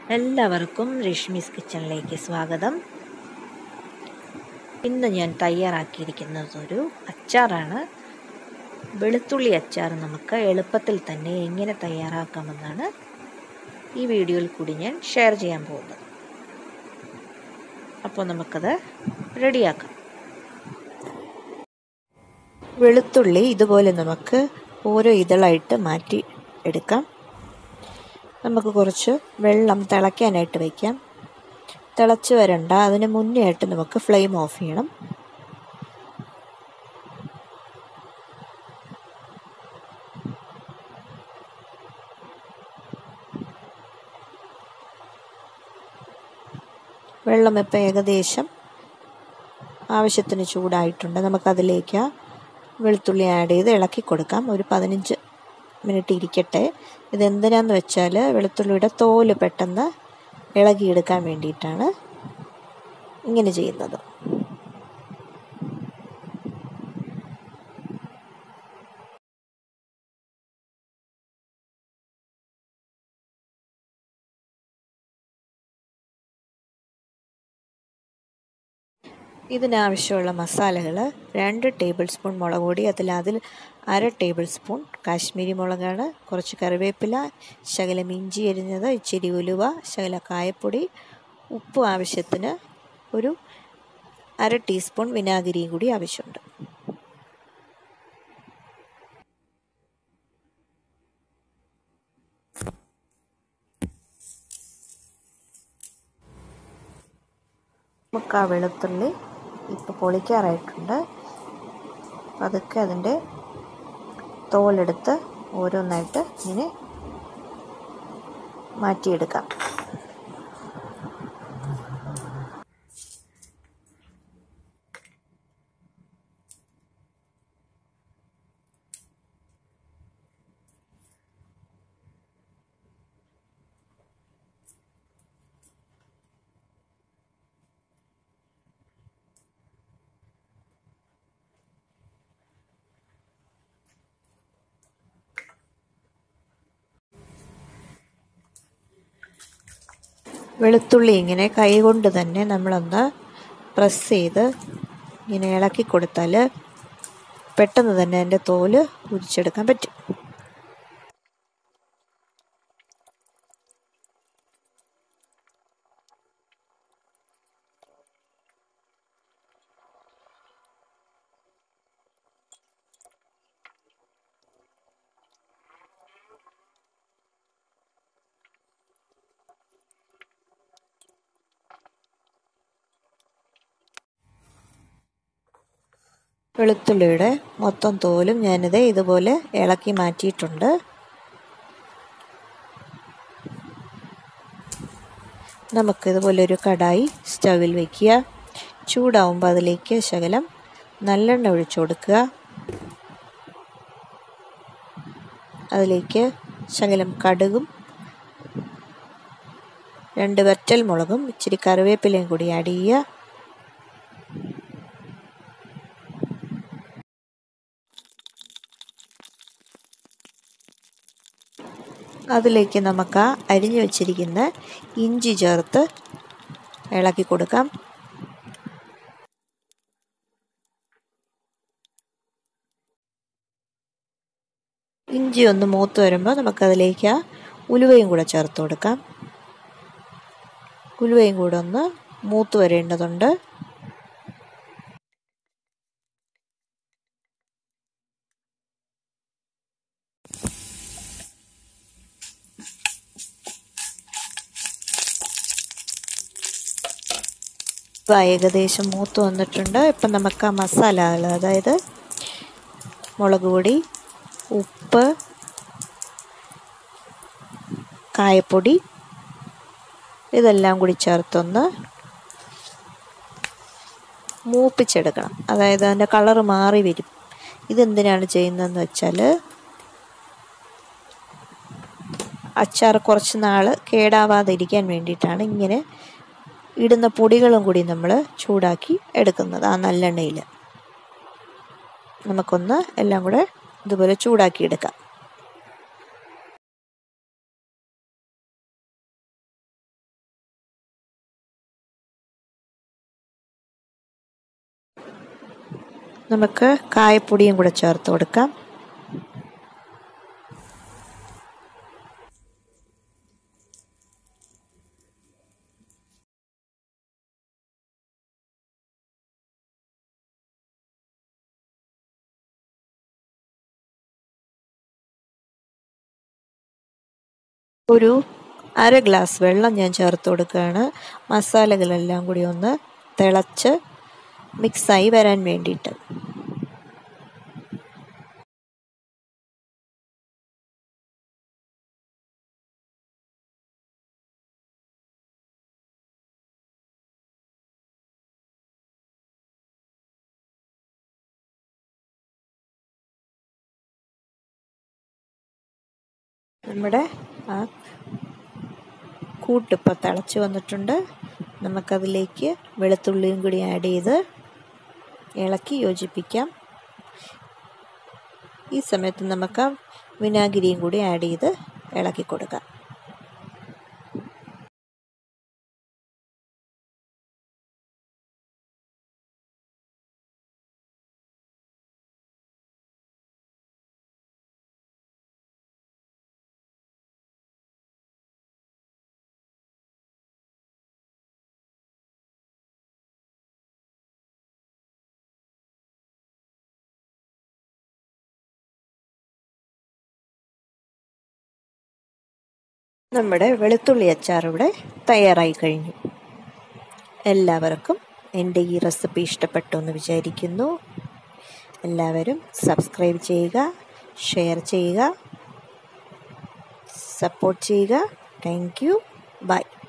എല്ലാവർക്കും രശ്മീസ് കിച്ചണിലേക്ക് സ്വാഗതം ഇന്ന് ഞാൻ തയ്യാറാക്കിയിരിക്കുന്നത് ഒരു അച്ചാറാണ് വെളുത്തുള്ളി അച്ചാർ നമുക്ക് എളുപ്പത്തിൽ തന്നെ എങ്ങനെ തയ്യാറാക്കാമെന്നാണ് ഈ വീഡിയോയിൽ കൂടി ഞാൻ ഷെയർ ചെയ്യാൻ പോകുന്നത് അപ്പോൾ നമുക്കത് റെഡിയാക്കാം വെളുത്തുള്ളി ഇതുപോലെ നമുക്ക് ഓരോ ഇതളായിട്ട് മാറ്റി എടുക്കാം നമുക്ക് കുറച്ച് വെള്ളം തിളയ്ക്കാനായിട്ട് വയ്ക്കാം തിളച്ച് വരണ്ട അതിന് മുന്നേ ആയിട്ട് നമുക്ക് ഫ്ലെയിം ഓഫ് ചെയ്യണം വെള്ളം ഇപ്പം ഏകദേശം ആവശ്യത്തിന് ചൂടായിട്ടുണ്ട് നമുക്കതിലേക്ക് വെളുത്തുള്ളി ആഡ് ചെയ്ത് ഇളക്കി കൊടുക്കാം ഒരു പതിനഞ്ച് മിനിറ്റ് ഇരിക്കട്ടെ ഇതെന്തിനാന്ന് വെച്ചാൽ വെളുത്തുള്ളിയുടെ തോല് പെട്ടെന്ന് ഇളകിയെടുക്കാൻ വേണ്ടിയിട്ടാണ് ഇങ്ങനെ ചെയ്യുന്നത് ഇതിനാവശ്യമുള്ള മസാലകൾ രണ്ട് ടേബിൾ സ്പൂൺ മുളക് പൊടി അതിൽ അതിൽ അര ടേബിൾ സ്പൂൺ കാശ്മീരി മുളകാണ് കുറച്ച് കറിവേപ്പില ശകലം ഇഞ്ചി അരിഞ്ഞത് ഇച്ചിരി ഉലുവ ശകല കായപ്പൊടി ഉപ്പ് ആവശ്യത്തിന് ഒരു അര ടീസ്പൂൺ വിനാഗിരിയും കൂടി ആവശ്യമുണ്ട് നമുക്ക് ആ വെളുത്തുള്ളി ഇപ്പോൾ പൊളിക്കാറായിട്ടുണ്ട് പതുക്കെ അതിൻ്റെ തോലെടുത്ത് ഓരോന്നായിട്ട് ഇങ്ങനെ മാറ്റിയെടുക്കാം വെളുത്തുള്ളി ഇങ്ങനെ കൈകൊണ്ട് തന്നെ നമ്മളൊന്ന് പ്രസ് ചെയ്ത് ഇങ്ങനെ ഇളക്കി കൊടുത്താൽ പെട്ടെന്ന് തന്നെ അതിൻ്റെ തോല് ഉരിച്ചെടുക്കാൻ പറ്റും വെളുത്തുള്ളിയുടെ മൊത്തം തോലും ഞാനിത് ഇതുപോലെ ഇളക്കി മാറ്റിയിട്ടുണ്ട് നമുക്ക് ഇതുപോലെ ഒരു കടായി സ്റ്റവിൽ വയ്ക്കുക ചൂടാവുമ്പോൾ അതിലേക്ക് ശകലം നല്ലെണ്ണ ഒഴിച്ചു കൊടുക്കുക അതിലേക്ക് ശകലം കടുകും രണ്ട് വറ്റൽ മുളകും ഇച്ചിരി കറിവേപ്പിലയും കൂടി ആഡ് ചെയ്യുക അതിലേക്ക് നമുക്ക് ആ അരിഞ്ഞു വച്ചിരിക്കുന്ന ഇഞ്ചി ചേർത്ത് ഇളക്കി കൊടുക്കാം ഇഞ്ചി ഒന്ന് മൂത്ത് വരുമ്പോൾ നമുക്കതിലേക്ക് ആ ഉലുവയും കൂടെ ചേർത്ത് കൊടുക്കാം ഉലുവയും കൂടെ ഒന്ന് മൂത്ത് വരേണ്ടതുണ്ട് ഇപ്പം ഏകദേശം മൂത്ത് വന്നിട്ടുണ്ട് ഇപ്പം നമുക്ക് ആ മസാലകൾ അതായത് മുളക് പൊടി ഉപ്പ് കായപ്പൊടി ഇതെല്ലാം കൂടി ചേർത്തൊന്ന് മൂപ്പിച്ചെടുക്കണം അതായത് അതിൻ്റെ കളറ് മാറി വരും ഇതെന്തിനാണ് ചെയ്യുന്നതെന്ന് വെച്ചാൽ അച്ചാർ കുറച്ച് നാൾ കേടാവാതിരിക്കാൻ വേണ്ടിയിട്ടാണ് ഇങ്ങനെ ഇടുന്ന പൊടികളും കൂടി നമ്മൾ ചൂടാക്കി എടുക്കുന്നത് ആ നല്ലെണ്ണയിൽ നമുക്കൊന്ന് എല്ലാം കൂടെ ഇതുപോലെ ചൂടാക്കി എടുക്കാം നമുക്ക് കായപ്പൊടിയും കൂടെ ചേർത്ത് കൊടുക്കാം ഒരു അര ഗ്ലാസ് വെള്ളം ഞാൻ ചേർത്ത് കൊടുക്കുകയാണ് മസാലകളെല്ലാം കൂടി ഒന്ന് തിളച്ച് മിക്സായി വരാൻ വേണ്ടിയിട്ട് നമ്മുടെ ആ കൂട്ടിപ്പോൾ തിളച്ച് വന്നിട്ടുണ്ട് നമുക്കതിലേക്ക് വെളുത്തുള്ളിയും കൂടി ആഡ് ചെയ്ത് ഇളക്കി യോജിപ്പിക്കാം ഈ സമയത്ത് നമുക്ക് വിനാഗിരിയും കൂടി ആഡ് ചെയ്ത് ഇളക്കി കൊടുക്കാം നമ്മുടെ വെളുത്തുള്ളി അച്ചാർ ഇവിടെ തയ്യാറായി കഴിഞ്ഞു എല്ലാവർക്കും എൻ്റെ ഈ റെസിപ്പി ഇഷ്ടപ്പെട്ടു എന്ന് വിചാരിക്കുന്നു എല്ലാവരും സബ്സ്ക്രൈബ് ചെയ്യുക ഷെയർ ചെയ്യുക സപ്പോർട്ട് ചെയ്യുക താങ്ക് യു ബൈ